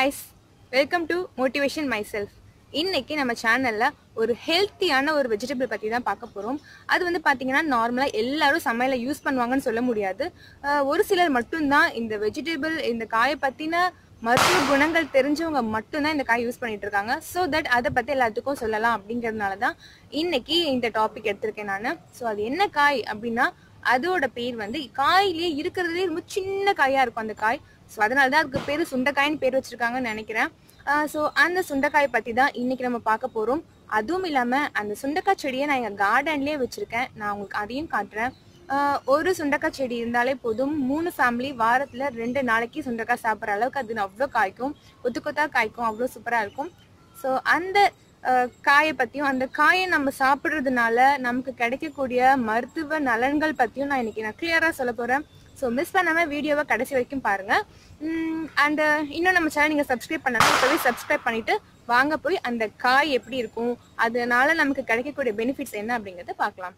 guys welcome to motivation myself இன்னைக்கு நம்ம சேனல்ல ஒரு ஹெல்த்தியான ஒரு வெஜிடபிள் பத்தி தான் பார்க்க போறோம் அது வந்து பாத்தீங்கன்னா நார்மலா எல்லாரும் சமையல யூஸ் பண்ணுவாங்கன்னு சொல்ல முடியாது அஹ் ஒரு சிலர் மட்டும்தான் இந்த வெஜிடபிள் இந்த காயை பத்தின மருத்துவ குணங்கள் தெரிஞ்சவங்க மட்டும்தான் இந்த காய் யூஸ் பண்ணிட்டு இருக்காங்க ஸோ தட் அதை பத்தி எல்லாத்துக்கும் சொல்லலாம் அப்படிங்கறதுனால தான் இன்னைக்கு இந்த டாபிக் எடுத்திருக்கேன் நான் ஸோ அது என்ன காய் அப்படின்னா அதோட பேர் வந்து காயிலேயே இருக்கிறதுலே ரொம்ப சின்ன காயா இருக்கும் அந்த காய் ஸோ அதனால தான் அதுக்கு பேர் சுண்டைக்காய்னு பேர் வச்சிருக்காங்கன்னு நினைக்கிறேன் ஸோ அந்த சுண்டைக்காய் பற்றி தான் இன்னைக்கு நம்ம பார்க்க போகிறோம் அதுவும் இல்லாமல் அந்த சுண்டைக்காய் செடியை நான் எங்கள் கார்டன்லேயே வச்சுருக்கேன் நான் உங்களுக்கு அதையும் காட்டுறேன் ஆஹ் ஒரு சுண்டைக்காய் செடி இருந்தாலே போதும் மூணு ஃபேமிலி வாரத்தில் ரெண்டு நாளைக்கு சுண்டைக்காய் சாப்பிட்ற அளவுக்கு அது அவ்வளோ காய்க்கும் கொத்து கொத்தா காய்க்கும் அவ்வளோ சூப்பராக இருக்கும் ஸோ அந்த ஆஹ் காயை பற்றியும் அந்த காயை நம்ம சாப்பிட்றதுனால நமக்கு கிடைக்கக்கூடிய மருத்துவ நலன்கள் பற்றியும் நான் இன்னைக்கு நான் கிளியராக சொல்ல போகிறேன் ஸோ மிஸ் பண்ணாமல் வீடியோவை கடைசி வரைக்கும் பாருங்கள் அண்ட் இன்னும் நம்ம சேனல் நீங்கள் சப்ஸ்கிரைப் பண்ணாமல் இப்போவே சப்ஸ்கிரைப் பண்ணிவிட்டு வாங்க போய் அந்த காய் எப்படி இருக்கும் அதனால நமக்கு கிடைக்கக்கூடிய பெனிஃபிட்ஸ் என்ன அப்படிங்கிறத பார்க்கலாம்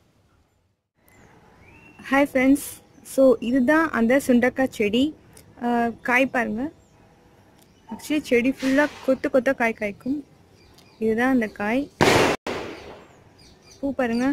ஹாய் ஃப்ரெண்ட்ஸ் ஸோ இதுதான் அந்த சுண்டக்காய் செடி ஆஹ் காய் பாருங்கள் ஆக்சுவலி செடி ஃபுல்லாக கொத்து கொத்த காய் காய்க்கும் இதுதான் அந்த காய் பூ பாருங்க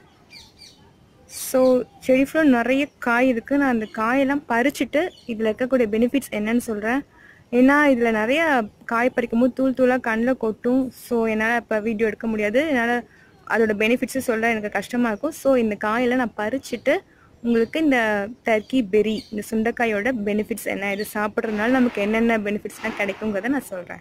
ஸோ செடி ஃபுல்லாக நிறைய காய் இருக்குது நான் அந்த காயெல்லாம் பறிச்சுட்டு இதில் இருக்கக்கூடிய பெனிஃபிட்ஸ் என்னன்னு சொல்கிறேன் ஏன்னா இதில் நிறைய காய் பறிக்கும் போது தூள் தூளாக கண்ணில் கொட்டும் ஸோ என்னால் இப்போ வீடியோ எடுக்க முடியாது என்னால் அதோட பெனிஃபிட்ஸு சொல்ல எனக்கு கஷ்டமாக இருக்கும் ஸோ இந்த காயெல்லாம் நான் பறிச்சுட்டு உங்களுக்கு இந்த டர்க்கி பெரி இந்த சுண்டைக்காயோட பெனிஃபிட்ஸ் என்ன இது சாப்பிட்றதுனால நமக்கு என்னென்ன பெனிஃபிட்ஸ்லாம் கிடைக்குங்கிறத நான் சொல்கிறேன்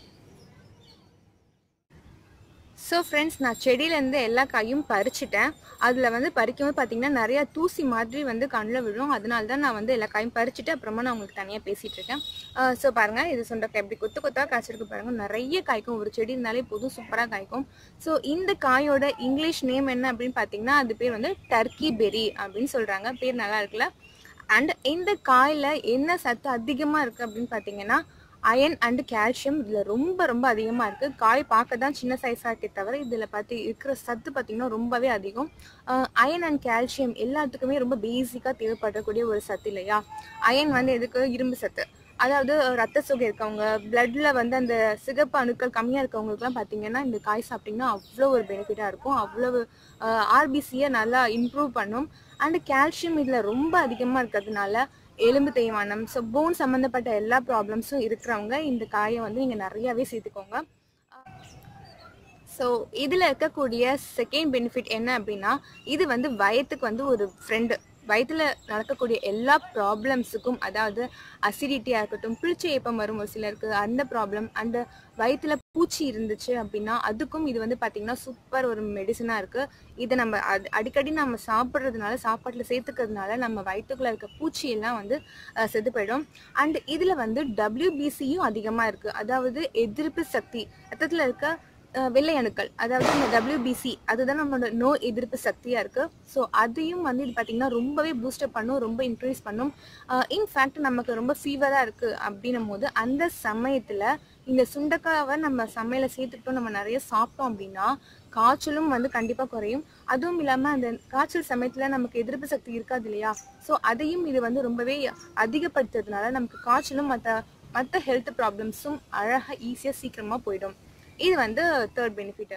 ஸோ ஃப்ரெண்ட்ஸ் நான் செடியிலேருந்து எல்லா காயும் பறிச்சிட்டேன் அதில் வந்து பறிக்கும்போது பார்த்தீங்கன்னா நிறைய தூசி மாதிரி வந்து கண்ணில் விழும் அதனால தான் நான் வந்து எல்லா காயும் பறிச்சுட்டு அப்புறமா நான் உங்களுக்கு தனியாக பேசிகிட்டு இருக்கேன் ஸோ பாருங்கள் இது சுண்டைக்காய் எப்படி கொத்து கொத்தாக காய்ச்சிருக்கு பாருங்கள் நிறைய காய்க்கும் ஒரு செடி இருந்தாலே போதும் சூப்பராக காய்க்கும் ஸோ இந்த காயோட இங்கிலீஷ் நேம் என்ன அப்படின்னு பார்த்தீங்கன்னா அது பேர் வந்து டர்க்கி பெரி அப்படின்னு சொல்கிறாங்க பேர் நல்லா இருக்குல்ல அண்ட் இந்த காயில் என்ன சத்து அதிகமாக இருக்குது அப்படின்னு பார்த்தீங்கன்னா அயன் அண்ட் கால்சியம் இதில் ரொம்ப ரொம்ப அதிகமாக இருக்குது காய் பார்க்க தான் சின்ன சைஸாக இருக்கே தவிர இதில் பார்த்து இருக்கிற சத்து பார்த்திங்கன்னா ரொம்பவே அதிகம் அயன் அண்ட் கால்சியம் எல்லாத்துக்குமே ரொம்ப பேசிக்காக தேவைப்படக்கூடிய ஒரு சத்து இல்லையா அயன் வந்து எதுக்கு இரும்பு சத்து அதாவது ரத்த சோகை இருக்கவங்க பிளட்ல வந்து அந்த சிகப்பு அணுக்கள் கம்மியாக இருக்கவங்களுக்குலாம் பார்த்தீங்கன்னா இந்த காய் சாப்பிட்டிங்கன்னா அவ்வளோ ஒரு பெனிஃபிட்டாக இருக்கும் அவ்வளவு ஆர்பிசியை நல்லா இம்ப்ரூவ் பண்ணும் அண்ட் கால்சியம் இதில் ரொம்ப அதிகமாக இருக்கிறதுனால எலும்பு தேய்மானம் ஸோ போன் சம்மந்தப்பட்ட எல்லா ப்ராப்ளம்ஸும் இருக்கிறவங்க இந்த காயை வந்து நீங்கள் நிறையாவே சேர்த்துக்கோங்க ஸோ இதில் இருக்கக்கூடிய செகண்ட் பெனிஃபிட் என்ன அப்படின்னா இது வந்து வயத்துக்கு வந்து ஒரு ஃப்ரெண்டு வயிற்றில் நடக்கக்கூடிய எல்லா ப்ராப்ளம்ஸுக்கும் அதாவது அசிடிட்டியாக இருக்கட்டும் பிழிச்ச ஏப்பம் வரும் ஒரு சிலருக்கு அந்த ப்ராப்ளம் அந்த வயிற்றில் பூச்சி இருந்துச்சு அப்படின்னா அதுக்கும் இது வந்து பார்த்திங்கன்னா சூப்பர் ஒரு மெடிசனாக இருக்குது இதை நம்ம அது அடிக்கடி நம்ம சாப்பிட்றதுனால சாப்பாட்டில் சேர்த்துக்கிறதுனால நம்ம வயிற்றுக்குள்ளே இருக்க பூச்சி எல்லாம் வந்து அஹ், செத்து போயிடும் அண்ட் இதில் வந்து டபிள்யூபிசியும் அதிகமாக இருக்குது அதாவது எதிர்ப்பு சக்தி ரத்தத்தில் இருக்க அஹ், வெள்ளை அணுக்கள் அதாவது இந்த டபிள்யூபிசி அதுதான் நம்மளோட நோய் எதிர்ப்பு சக்தியாக இருக்குது ஸோ அதையும் வந்து இது பார்த்திங்கன்னா ரொம்பவே பூஸ்டப் பண்ணும் ரொம்ப இன்க்ரீஸ் பண்ணும் இன்ஃபேக்ட் நமக்கு ரொம்ப ஃபீவராக இருக்குது அப்படின்னும் போது அந்த சமயத்தில் இந்த சுண்டக்காவை நம்ம சமையல சேர்த்துக்கிட்டோம் நம்ம நிறைய சாப்பிட்டோம் அப்படின்னா காய்ச்சலும் வந்து கண்டிப்பாக குறையும் அதுவும் இல்லாமல் அந்த காய்ச்சல் சமயத்தில் நமக்கு எதிர்ப்பு சக்தி இருக்காது இல்லையா ஸோ அதையும் இது வந்து ரொம்பவே அதிகப்படுத்துறதுனால நமக்கு காய்ச்சலும் மற்ற மற்ற ஹெல்த் ப்ராப்ளம்ஸும் அழகாக ஈஸியாக சீக்கிரமாக போயிடும் இது வந்து third benefit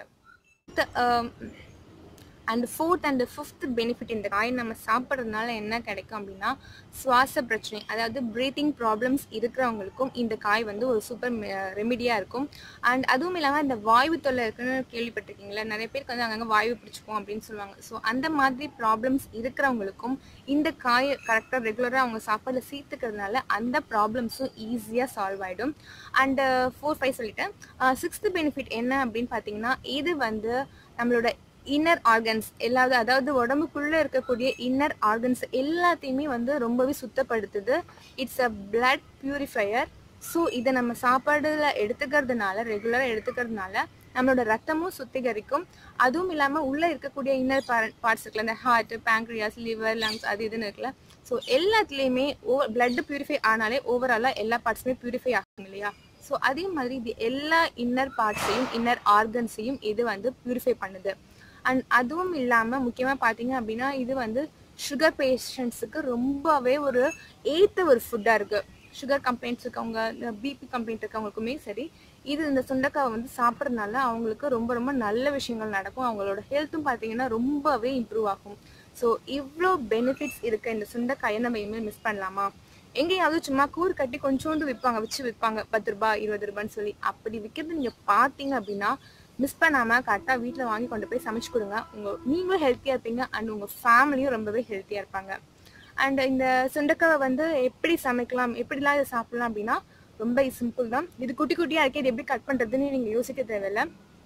and fourth and fifth benefit இந்த காய் நம்ம சாப்பிட்றதுனால என்ன கிடைக்கும் அப்படின்னா சுவாச பிரச்சனை அதாவது ப்ரீத்திங் ப்ராப்ளம்ஸ் இருக்கிறவங்களுக்கும் இந்த காய் வந்து ஒரு சூப்பர் ரெமிடியாக இருக்கும் அண்ட் அதுவும் இல்லாமல் இந்த வாயு தொல்லை இருக்குன்னு கேள்விப்பட்டிருக்கீங்களா நிறைய பேருக்கு வந்து அங்கங்கே வாயு பிடிச்சிக்கும் அப்படின்னு சொல்லுவாங்க ஸோ அந்த மாதிரி ப்ராப்ளம்ஸ் இருக்கிறவங்களுக்கும் இந்த காய் கரெக்டாக ரெகுலராக அவங்க சாப்பாடில் சேர்த்துக்கிறதுனால அந்த ப்ராப்ளம்ஸும் ஈஸியாக சால்வ் ஆகிடும் அண்ட் ஃபோர் ஃபைவ் சொல்லிட்டேன் சிக்ஸ்த் பெனிஃபிட் என்ன அப்படின்னு பார்த்தீங்கன்னா இது வந்து நம்மளோட இன்னர் ஆர்கன்ஸ் எல்லாவது அதாவது உடம்புக்குள்ள இருக்கக்கூடிய இன்னர் ஆர்கன்ஸ் எல்லாத்தையுமே வந்து ரொம்பவே சுத்தப்படுத்துது it's a blood purifier so இதை நம்ம சாப்பாடுல எடுத்துக்கிறதுனால ரெகுலராக எடுத்துக்கிறதுனால நம்மளோட ரத்தமும் சுத்திகரிக்கும் அதுவும் இல்லாமல் உள்ளே இருக்கக்கூடிய இன்னர் பார்ட்ஸ் இருக்குல்ல இந்த ஹார்ட் பேங்க்ரியாஸ் லிவர் லங்ஸ் அது இதுன்னு இருக்குல்ல ஸோ எல்லாத்துலேயுமே ஓ பிளட் பியூரிஃபை ஆனாலே ஓவராலாக எல்லா பார்ட்ஸுமே பியூரிஃபை ஆகும் இல்லையா ஸோ அதே மாதிரி இது எல்லா இன்னர் பார்ட்ஸையும் இன்னர் ஆர்கன்ஸையும் இது வந்து பியூரிஃபை பண்ணுது அண்ட் அதுவும் இல்லாமல் முக்கியமாக பார்த்தீங்க அப்படின்னா இது வந்து சுகர் பேஷண்ட்ஸுக்கு ரொம்பவே ஒரு ஏற்ற ஒரு ஃபுட்டாக இருக்குது சுகர் கம்ப்ளைண்ட்ஸ் இருக்கவங்க இந்த பிபி கம்ப்ளைண்ட் இருக்கவங்களுக்குமே சரி இது இந்த சுண்டைக்காவை வந்து சாப்பிட்றதுனால அவங்களுக்கு ரொம்ப ரொம்ப நல்ல விஷயங்கள் நடக்கும் அவங்களோட ஹெல்த்தும் பார்த்தீங்கன்னா ரொம்பவே இம்ப்ரூவ் ஆகும் ஸோ இவ்வளோ பெனிஃபிட்ஸ் இருக்க இந்த சுண்டைக்காயை நம்ம இனிமேல் மிஸ் பண்ணலாமா எங்கேயாவது சும்மா கூர் கட்டி கொஞ்சோண்டு விற்பாங்க வச்சு விற்பாங்க பத்து ரூபாய் இருபது ரூபான்னு சொல்லி அப்படி விற்கிறது நீங்கள் பார்த்தீங்க அப்படின்னா மிஸ் பண்ணாமல் கரெக்டாக வீட்டில் வாங்கி கொண்டு போய் சமைச்சு கொடுங்க உங்கள் நீங்களும் ஹெல்த்தியாக இருப்பீங்க அண்ட் உங்கள் ஃபேமிலியும் ரொம்பவே ஹெல்த்தியாக இருப்பாங்க அண்ட் இந்த சுண்டைக்காவை வந்து எப்படி சமைக்கலாம் எப்படிலாம் இதை சாப்பிடலாம் அப்படின்னா ரொம்ப சிம்பிள் தான் இது குட்டி குட்டியாக இருக்கே இது எப்படி கட் பண்ணுறதுன்னு நீங்கள் யோசிக்க தேவையில்லை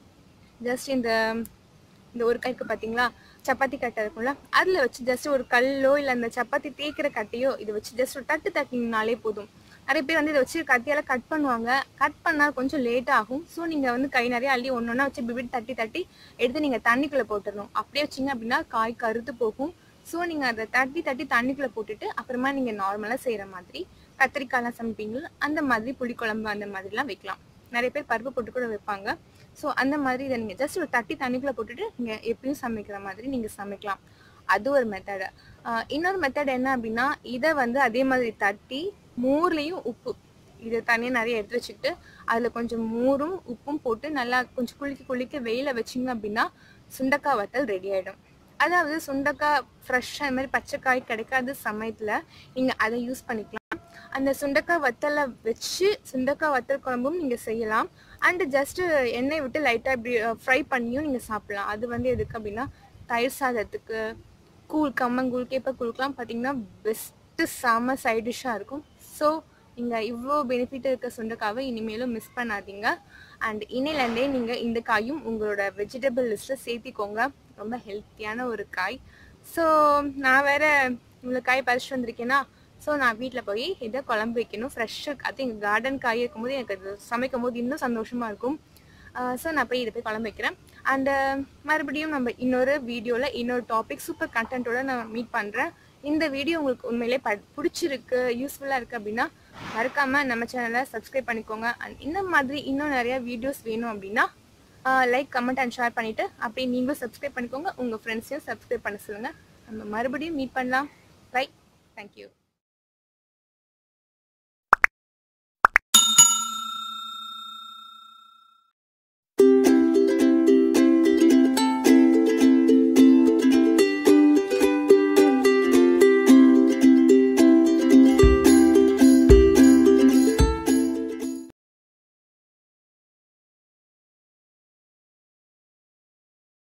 ஜஸ்ட் இந்த இந்த ஒரு கைக்கு பார்த்தீங்களா சப்பாத்தி கட்டை இருக்கும்ல அதில் வச்சு ஜஸ்ட் ஒரு கல்லோ இல்லை அந்த சப்பாத்தி தேய்க்கிற கட்டையோ இதை வச்சு ஜஸ்ட் ஒரு தட்டு தட்டினாலே போதும் நிறைய பேர் வந்து இதை வச்சு கத்தியால் கட் பண்ணுவாங்க கட் பண்ணால் கொஞ்சம் லேட் ஆகும் ஸோ நீங்கள் வந்து கை நிறைய அள்ளி ஒன்று ஒன்றா வச்சு பிபிட் தட்டி தட்டி எடுத்து நீங்கள் தண்ணிக்குள்ளே போட்டுடணும் அப்படியே வச்சிங்க அப்படின்னா காய் கருத்து போகும் ஸோ நீங்கள் அதை தட்டி தட்டி தண்ணிக்குள்ளே போட்டுட்டு அப்புறமா நீங்கள் நார்மலாக செய்கிற மாதிரி கத்திரிக்காய்லாம் சமைப்பீங்களா அந்த மாதிரி புளிக்குழம்பு அந்த மாதிரிலாம் வைக்கலாம் நிறைய பேர் பருப்பு போட்டு கூட வைப்பாங்க ஸோ அந்த மாதிரி இதை நீங்கள் ஜஸ்ட் ஒரு தட்டி தண்ணிக்குள்ளே போட்டுட்டு நீங்கள் எப்பயும் சமைக்கிற மாதிரி நீங்கள் சமைக்கலாம் அது ஒரு மெத்தடு இன்னொரு மெத்தட் என்ன அப்படின்னா இதை வந்து அதே மாதிரி தட்டி மோர்லேயும் உப்பு இது தனியாக நிறைய எடுத்து வச்சுக்கிட்டு அதில் கொஞ்சம் மோரும் உப்பும் போட்டு நல்லா கொஞ்சம் குளிக்க குளிக்க வெயில வச்சிங்க அப்படின்னா சுண்டக்காய் வத்தல் ரெடி ஆகிடும் அதாவது சுண்டக்காய் ஃப்ரெஷ்ஷாக இந்த மாதிரி பச்சைக்காய் கிடைக்காத சமயத்தில் நீங்கள் அதை யூஸ் பண்ணிக்கலாம் அந்த சுண்டக்காய் வத்தலை வச்சு சுண்டக்காய் வத்தல் குழம்பும் நீங்கள் செய்யலாம் அண்டு ஜஸ்ட்டு எண்ணெய் விட்டு லைட்டாக இப்படி ஃப்ரை பண்ணியும் நீங்கள் சாப்பிடலாம் அது வந்து எதுக்கு அப்படின்னா தயிர் சாதத்துக்கு கூழ் கம்மங்கூழ் கேப்பக்கூழுக்கெலாம் பார்த்தீங்கன்னா பெஸ்ட்டு செம சைட் டிஷ்ஷாக இருக்கும் ஸோ நீங்கள் இவ்வளோ பெனிஃபிட் இருக்க சுண்டைக்காவை இனிமேலும் மிஸ் பண்ணாதீங்க அண்ட் இன்னிலேருந்தே நீங்கள் இந்த காயும் உங்களோட வெஜிடபிள் லிஸ்ட்டில் சேர்த்திக்கோங்க ரொம்ப ஹெல்த்தியான ஒரு காய் ஸோ நான் வேற இவ்வளோ காய் பறிச்சுட்டு வந்திருக்கேன்னா ஸோ நான் வீட்டில் போய் இதை குழம்பு வைக்கணும் ஃப்ரெஷ்ஷாக அது எங்கள் கார்டன் காய் இருக்கும்போது எனக்கு அது சமைக்கும் போது இன்னும் சந்தோஷமாக இருக்கும் ஸோ நான் போய் இதை போய் குழம்பு வைக்கிறேன் அண்டு மறுபடியும் நம்ம இன்னொரு வீடியோவில் இன்னொரு டாபிக் சூப்பர் கண்டென்ட்டோட நான் மீட் பண்ணுறேன் இந்த வீடியோ உங்களுக்கு உண்மையிலே ப பிடிச்சிருக்கு யூஸ்ஃபுல்லாக இருக்குது அப்படின்னா மறக்காமல் நம்ம சேனலை சப்ஸ்கிரைப் பண்ணிக்கோங்க அண்ட் இந்த மாதிரி இன்னும் நிறையா வீடியோஸ் வேணும் அப்படின்னா லைக் கமெண்ட் அண்ட் ஷேர் பண்ணிவிட்டு அப்படியே நீங்களும் சப்ஸ்கிரைப் பண்ணிக்கோங்க உங்கள் ஃப்ரெண்ட்ஸையும் சப்ஸ்கிரைப் பண்ண சொல்லுங்கள் நம்ம மறுபடியும் மீட் பண்ணலாம் பை தேங்க்யூ